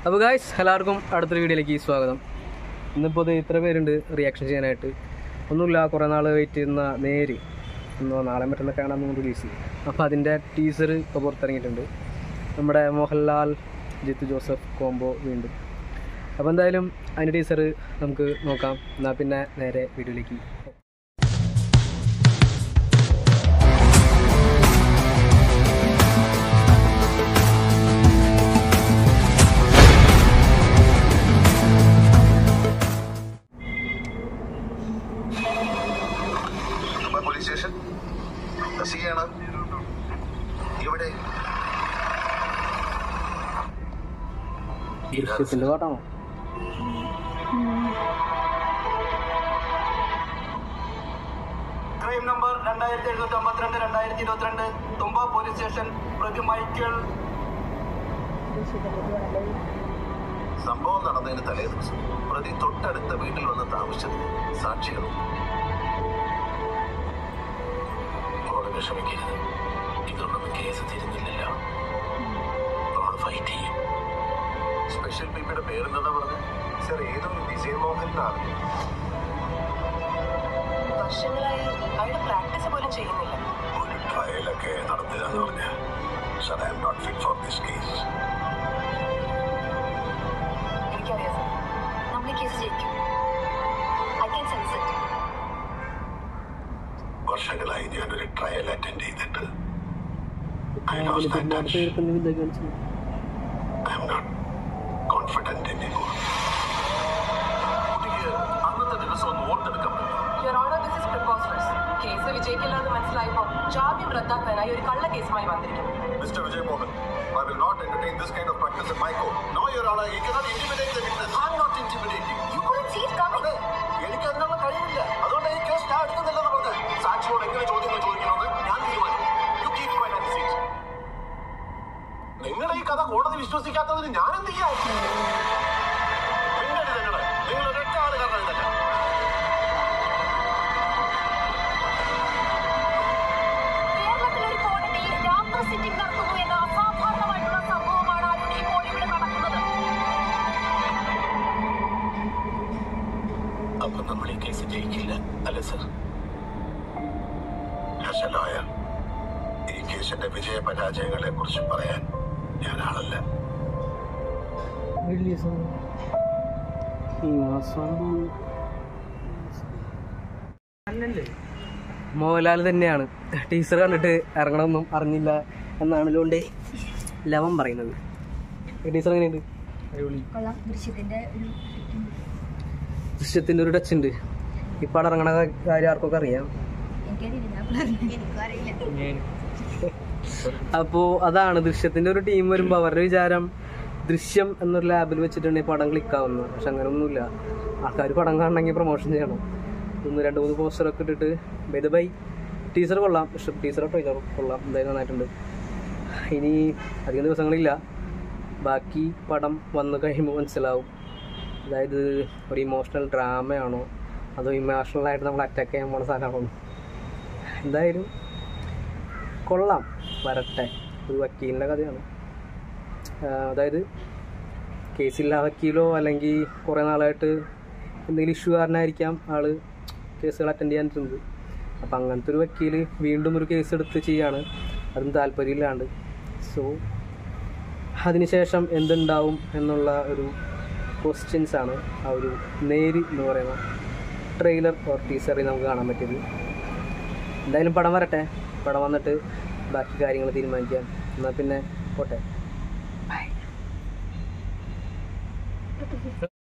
അപ്പോൾ ഗായ്സ് എല്ലാവർക്കും അടുത്തൊരു വീഡിയോയിലേക്ക് സ്വാഗതം ഇന്നിപ്പോൾ ഇത് ഇത്ര പേരുണ്ട് റിയാക്ഷൻ ചെയ്യാനായിട്ട് ഒന്നുമില്ല കുറേ നാൾ വെയിറ്റ് ചെയ്യുന്ന നേര് എന്നോ നാളെ മറ്റന്നൊക്കെയാണ് അന്ന് റിലീസ് അപ്പോൾ അതിൻ്റെ ടീസർ ഇപ്പോൾ പുറത്തിറങ്ങിയിട്ടുണ്ട് നമ്മുടെ മോഹൻലാൽ ജിത്തു ജോസഫ് കോംബോ വീണ്ടും അപ്പോൾ എന്തായാലും അതിൻ്റെ ടീസർ നമുക്ക് നോക്കാം എന്നാൽ പിന്നെ നേരെ വീഡിയോയിലേക്ക് മുംബൈ പോലീസ് സ്റ്റേഷൻ സി ആണ് ഇവിടെ ദൃശ്യത്തിൻ്റെ പാട്ടാണോ ക്രൈം നമ്പർ രണ്ടായിരത്തി എഴുന്നൂറ്റി അമ്പത്തിരണ്ട് രണ്ടായിരത്തി ഇരുപത്തിരണ്ട് തുമ്പ പോലീസ് സ്റ്റേഷൻ പ്രതി മൈക്കിൾ സംഭവം നടന്നതിന് തലേ ദിവസം പ്രതി തൊട്ടടുത്ത വീട്ടിൽ വന്ന് താമസിച്ചതിന് സാക്ഷികളും അവളെ വിഷമിക്കരുത് ഇതൊന്നും കേസ് തിരുന്നില്ലല്ലോ നമ്മൾ ഫൈറ്റ് ചെയ്യും സ്പെഷ്യൽ പിയുടെ പേരെന്താ പറഞ്ഞത് സർ ഏതോ വിജയമോഹനാണ് വർഷങ്ങളായി അയാൾ പ്രാക്ടീസ് പോലും ചെയ്യുന്നില്ല ഒരു ട്രയലൊക്കെ നടത്തുക എന്ന് പറഞ്ഞാൽ sir I am not fit for this case എനിക്കറിയാം സർ നമ്മൾ ഈ കേസ് ജയിക്കും ഐ ക്യാൻ സെൻസ് ഇറ്റ് വർഷങ്ങളായി ഞാനൊരു ട്രയൽ അറ്റൻഡ് ചെയ്തിട്ട് I lost that touch. I am not confident anymore. കുട്ടിക്ക് അന്നത്തെ ദിവസം ഒന്ന് വോട്ടെടുക്കാൻ പറ്റും your order this is preposterous case വിജയിക്കില്ലെന്ന് മനസ്സിലായപ്പോൾ ജാമ്യം റദ്ദാക്കാനായി ഒരു കള്ള കേസുമായി വന്നിരിക്കുന്നു Mr. Vijay Mohan, I will not entertain this kind of practice in my court. No, Your Honor, you cannot intimidate the witness. I am not intimidating. You couldn't see it coming അതെ, എനിക്ക് അതിനുള്ള കഴിവില്ല അതുകൊണ്ട് ഈ case ഞാൻ എടുക്കുന്നില്ലെന്ന് പറഞ്ഞത് സാക്ഷിയോട് എങ്ങനെ ചോദ്യങ്ങൾ ചോദിക്കണമെന്ന് ഞാൻ തീരുമാനിക്കും you keep quiet and seat നിങ്ങളുടെ ഈ കഥ കോടതി വിശ്വസിക്കാത്തതിന് ഞാൻ എന്ത് ചെയ്യാം മിണ്ടരുത് നിങ്ങള് നിങ്ങൾ ഒരൊറ്റ ആള് കാരണം ഇതല്ല കേരളത്തിൽ ഒരു കോടതിയിൽ രാത്രി സിറ്റിംഗ് നടത്തുന്നു എന്ന അസാധാരണമായിട്ടുള്ള സംഭവമാണ് അരുൺ ഇപ്പോൾ ഇവിടെ നടക്കുന്നത് അപ്പൊ നമ്മൾ ഈ കേസ് ജയിക്കില്ല അല്ലേ സർ As a lawyer, ഈ കേസിന്റെ വിജയ പരാജയങ്ങളെ കുറിച്ച് പറയാൻ ഞാൻ ആളല്ല ഈ മാസം മോഹൻലാൽ തന്നെയാണ് ടീച്ചർ കണ്ടിട്ട് ഇറങ്ങണമെന്നും അറിഞ്ഞില്ല എന്നാണ് ലോണ്ടേ ലവൻ പറയുന്നത് ടീച്ചർ എങ്ങനെയുണ്ട് അടിപൊളി കൊള്ളാം ദൃശ്യത്തിന്റെ ഒരു ദൃശ്യത്തിൻ്റെ ഒരു ടച്ച് ഉണ്ട് ഇപ്പോൾ അവിടെ ഇറങ്ങണ കാര്യം ആർക്കൊക്കെ അറിയാം എനിക്കറിയില്ല ഞാൻ പറഞ്ഞു എനിക്കും അറിയില്ല അപ്പോൾ അതാണ് ദൃശ്യത്തിൻ്റെ ഒരു ടീം വരുമ്പോൾ അവരുടെ വിചാരം ദൃശ്യം എന്നൊരു ലാബിൽ വെച്ചിട്ടുണ്ടെങ്കിൽ പടം ക്ലിക്കാവുന്നത് പക്ഷെ അങ്ങനെ ഒന്നുമില്ല ആൾക്കാർ പടം കാണണമെങ്കിൽ പ്രൊമോഷൻ ചെയ്യണം ഒന്ന് രണ്ട് മൂന്ന് പോസ്റ്ററൊക്കെ ഇട്ടിട്ട് ബൈ ബൈ ടീച്ചർ കൊള്ളാം പക്ഷെ ടീച്ചറോ ട്രെയിലറും കൊള്ളാം എന്തായാലും നന്നായിട്ടുണ്ട് ഇനി അധികം ദിവസങ്ങളില്ല ബാക്കി പടം വന്നു കഴിയുമ്പോൾ മനസ്സിലാവും അതായത് ഒരു ഇമോഷണൽ ഡ്രാമയാണോ അതോ ഇമോഷണലായിട്ട് നമ്മൾ അറ്റാക്ക് ചെയ്യാൻ പോണ സാധനമാണോ എന്തായാലും കൊള്ളാം വരട്ടെ ഒരു വക്കീലിൻ്റെ കഥയാണ് ആ, അതായത് കേസില്ലാ വക്കീലോ അല്ലെങ്കിൽ കുറേ നാളായിട്ട് എന്തെങ്കിലും ഇഷ്യൂ കാരണമായിരിക്കാം ആള് കേസുകൾ അറ്റൻഡ് ചെയ്യാനിരുന്നത് അപ്പം അങ്ങനത്തെ ഒരു വക്കീൽ വീണ്ടും ഒരു കേസ് എടുത്ത് ചെയ്യാണ് അതും താല്പര്യമില്ലാണ്ട് സോ അതിനുശേഷം എന്തുണ്ടാവും എന്നുള്ള ഒരു ക്വസ്റ്റ്യൻസ് ആണ് ആ ഒരു നേരി എന്ന് പറയുന്ന ട്രെയിലർ ഓർ ടീസറിൽ നമുക്ക് കാണാൻ പറ്റിയത് എന്തായാലും പടം വരട്ടെ പടം വന്നിട്ട് ബാക്കി കാര്യങ്ങൾ തീരുമാനിക്കാം എന്നാൽ പിന്നെ പോട്ടെ ബൈ